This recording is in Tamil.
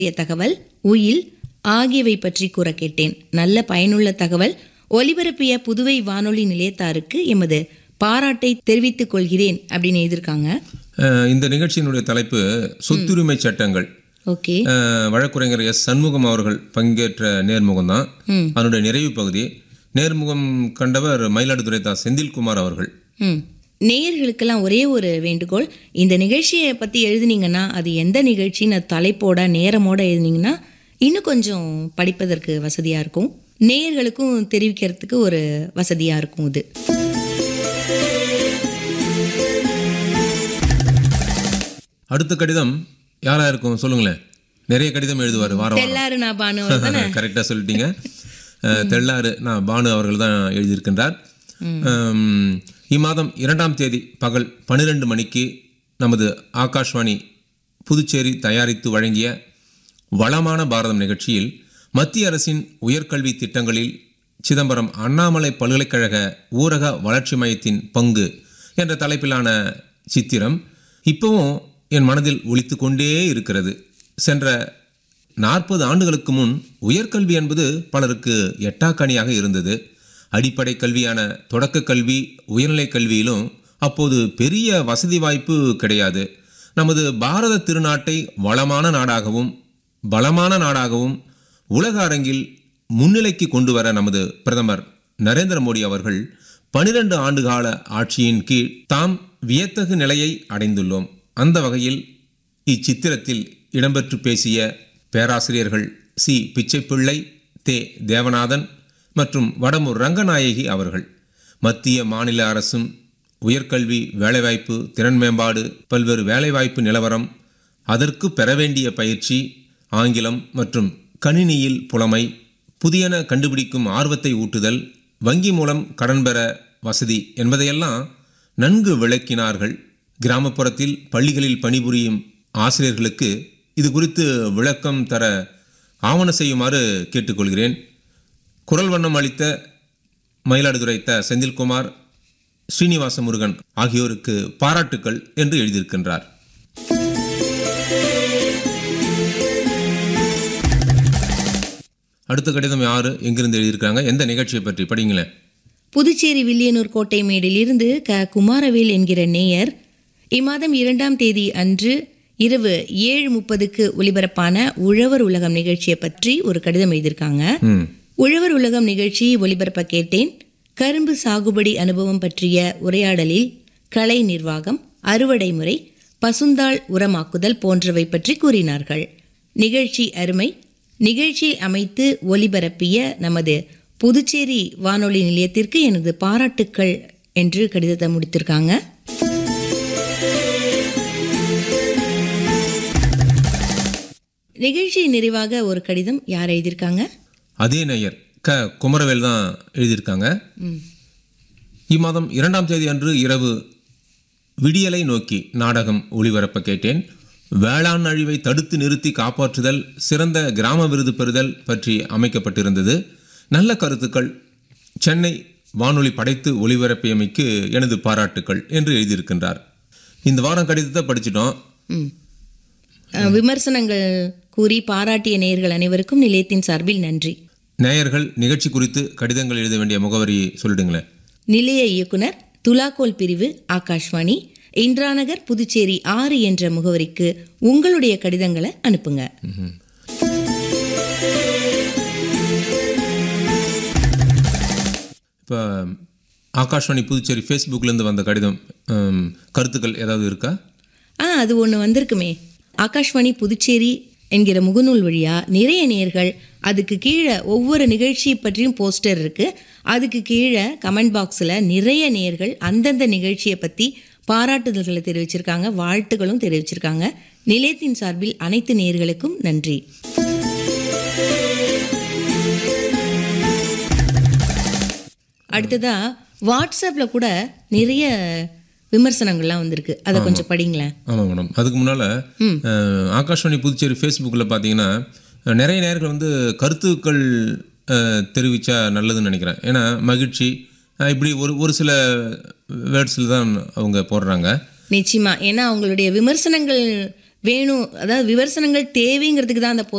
தகவல் உயில் ஆகியவை பற்றி கூற கேட்டேன் நல்ல பயனுள்ள தகவல் ஒலிபரப்பிய புதுவை வானொலி நிலையத்தாருக்கு எமது பாராட்டை தெரிவித்துக் கொள்கிறேன் அப்படின்னு எழுதியிருக்காங்க அஹ், இந்த நிகழ்ச்சியினுடைய தலைப்பு சொத்துரிமை சட்டங்கள் ஓகே அஹ், வழக்குரைஞர் எஸ் சண்முகம் அவர்கள் பங்கேற்ற நேர்முகம் தான் ம். அதனுடைய நிறைவு பகுதி நேர்முகம் கண்டவர் மயிலாடுதுறை தா செந்தில்குமார் அவர்கள் ம் நேயர்களுக்கெல்லாம் ஒரே ஒரு வேண்டுகோள் இந்த நிகழ்ச்சியை பற்றி எழுதுனீங்கன்னா அது எந்த நிகழ்ச்சின்னு அது தலைப்போட நேரமோட எழுதுனீங்கன்னா இன்னும் கொஞ்சம் படிப்பதற்கு வசதியாக இருக்கும் நேயர்களுக்கும் தெரிவிக்கிறதுக்கு ஒரு வசதியாக இருக்கும் இது அடுத்த கடிதம் யாரா இருக்கும் சொல்லுங்களேன் நிறைய கடிதம் எழுதுவார் வாரம் வாரம் எல்லாரு நான் பானு அவர் தானே கரெக்டாக சொல்லிட்டீங்க அஹ், தெள்ளாறு நான் பானு அவர்கள் தான் எழுதியிருக்கின்றார் அம், இம்மாதம் இரண்டாம் தேதி பகல் பன்னிரெண்டு மணிக்கு நமது ஆகாஷ்வாணி புதுச்சேரி தயாரித்து வழங்கிய வளமான பாரதம் நிகழ்ச்சியில் மத்திய அரசின் உயர்கல்வி திட்டங்களில் சிதம்பரம் அண்ணாமலை பல்கலைக்கழக ஊரக வளர்ச்சி மையத்தின் பங்கு என்ற தலைப்பிலான சித்திரம் இப்பவும் என் மனதில் ஒலித்து கொண்டே இருக்கிறது சென்ற நாற்பது ஆண்டுகளுக்கு முன் உயர்கல்வி என்பது பலருக்கு எட்டாக்கணியாக இருந்தது அடிப்படை கல்வியான தொடக்க கல்வி உயர்நிலைக் கல்வியிலும் அப்போது பெரிய வசதி வாய்ப்பு கிடையாது நமது பாரத திருநாட்டை வளமான நாடாகவும் பலமான நாடாகவும் உலக அரங்கில் முன்னிலைக்கு கொண்டு வர நமது பிரதமர் நரேந்திர மோடி அவர்கள் பனிரெண்டு ஆண்டுகால ஆட்சியின் கீழ் தாம் வியத்தகு நிலையை அடைந்துள்ளோம் அந்த வகையில் இச்சித்திரத்தில் இடம்பெற்று பேசிய பேராசிரியர்கள் சி பிச்சைப்பிள்ளை தே தேவநாதன் மற்றும் வடமூர் ரங்கநாயகி அவர்கள் மத்திய மாநில அரசும் உயர்கல்வி வேலைவாய்ப்பு திறன் மேம்பாடு பல்வேறு வேலைவாய்ப்பு நிலவரம் அதற்கு பெற வேண்டிய பயிற்சி ஆங்கிலம் மற்றும் கணினியில் புலமை புதியன கண்டுபிடிக்கும் ஆர்வத்தை ஊட்டுதல் வங்கி மூலம் கடன் பெற வசதி என்பதையெல்லாம் நன்கு விளக்கினார்கள் கிராமப்புறத்தில் பள்ளிகளில் பணிபுரியும் ஆசிரியர்களுக்கு இது குறித்து விளக்கம் தர ஆவண செய்யுமாறு கேட்டுக்கொள்கிறேன் குரல் வண்ணம் அளித்த மயிலாடுதுறை த செந்தில்குமார் ஸ்ரீனிவாச முருகன் ஆகியோருக்கு பாராட்டுக்கள் என்று எழுதியிருக்கின்றார் அடுத்த கடிதம் யாரு எங்கிருந்து எழுதியிருக்காங்க எந்த நிகழ்ச்சியை பற்றி படிங்களேன் புதுச்சேரி வில்லியனூர் கோட்டை மேடிலிருந்து க குமாரவேல் என்கிற நேயர் இம்மாதம் இரண்டாம் தேதி அன்று இரவு ஏழு முப்பதுக்கு ஒலிபரப்பான உழவர் உலகம் நிகழ்ச்சியை பற்றி ஒரு கடிதம் எழுதியிருக்காங்க ம் உழவர் உலகம் நிகழ்ச்சி ஒலிபரப்ப கேட்டேன் கரும்பு சாகுபடி அனுபவம் பற்றிய உரையாடலில் கலை நிர்வாகம் அறுவடை முறை பசுந்தாள் உரமாக்குதல் போன்றவை பற்றி கூறினார்கள் நிகழ்ச்சி அருமை நிகழ்ச்சியை அமைத்து ஒலிபரப்பிய நமது புதுச்சேரி வானொலி நிலையத்திற்கு எனது பாராட்டுக்கள் என்று கடிதத்தை முடித்திருக்காங்க நிகழ்ச்சி நிறைவாக ஒரு கடிதம் யார் எழுதியிருக்காங்க அதே நேயர் க குமரவேல் தான் எழுதியிருக்காங்க இம்மாதம் இரண்டாம் தேதி அன்று இரவு விடியலை நோக்கி நாடகம் ஒளிபரப்ப கேட்டேன் வேளாண் அழிவை தடுத்து நிறுத்தி காப்பாற்றுதல் சிறந்த கிராம விருது பெறுதல் பற்றி அமைக்கப்பட்டிருந்தது நல்ல கருத்துக்கள் சென்னை வானொலி படைத்து ஒளிபரப்பியமைக்கு எனது பாராட்டுக்கள் என்று எழுதியிருக்கின்றார் இந்த வாரம் கடிதத்தை படிச்சிட்டோம் ம். அஹ், விமர்சனங்கள் கூறி பாராட்டிய நேயர்கள் அனைவருக்கும் நிலையத்தின் சார்பில் நன்றி நேயர்கள் நிகழ்ச்சி குறித்து கடிதங்கள் எழுத வேண்டிய முகவரியை சொல்லிடுங்களேன் நிலைய இயக்குனர் துலாக்கோல் பிரிவு ஆகாஷ்வாணி இந்திராநகர் புதுச்சேரி ஆறு என்ற முகவரிக்கு உங்களுடைய கடிதங்களை அனுப்புங்க இப்போ ஆகாஷ்வாணி புதுச்சேரி ஃபேஸ்புக்லேருந்து வந்த கடிதம் ஹம், கருத்துக்கள் ஏதாவது இருக்கா ஆ அது ஒன்று வந்திருக்குமே ஆகாஷ்வாணி புதுச்சேரி என்கிற முகநூல் வழியா நிறைய நேர்கள் அதுக்கு கீழே ஒவ்வொரு நிகழ்ச்சி பற்றியும் போஸ்டர் இருக்கு அதுக்கு கீழே கமெண்ட் பாக்ஸில் நிறைய நேர்கள் அந்தந்த நிகழ்ச்சியை பற்றி பாராட்டுதல்களை தெரிவிச்சிருக்காங்க வாழ்த்துக்களும் தெரிவிச்சிருக்காங்க நிலையத்தின் சார்பில் அனைத்து நேர்களுக்கும் நன்றி அடுத்ததா வாட்ஸ்அப்பில் கூட நிறைய விமர்சனங்கள்லாம் வந்திருக்கு அதை கொஞ்சம் படிங்களேன் ஆமாம் மேடம் அதுக்கு முன்னால் ஆகாஷ்வாணி புதுச்சேரி ஃபேஸ்புக்கில் பார்த்தீங்கன்னா அஹ், நிறைய நேர்கள் வந்து கருத்துக்கள் அஹ், தெரிவிச்சா நல்லதுன்னு நினைக்கிறேன் ஏன்னா மகிழ்ச்சி அஹ், இப்படி ஒரு ஒரு சில வேர்ட்ஸில் தான் அவங்க போடுறாங்க நிச்சயமா ஏன்னா அவங்களுடைய விமர்சனங்கள் வேணும் அதாவது விமர்சனங்கள் தேவைங்கிறதுக்கு தான் அந்த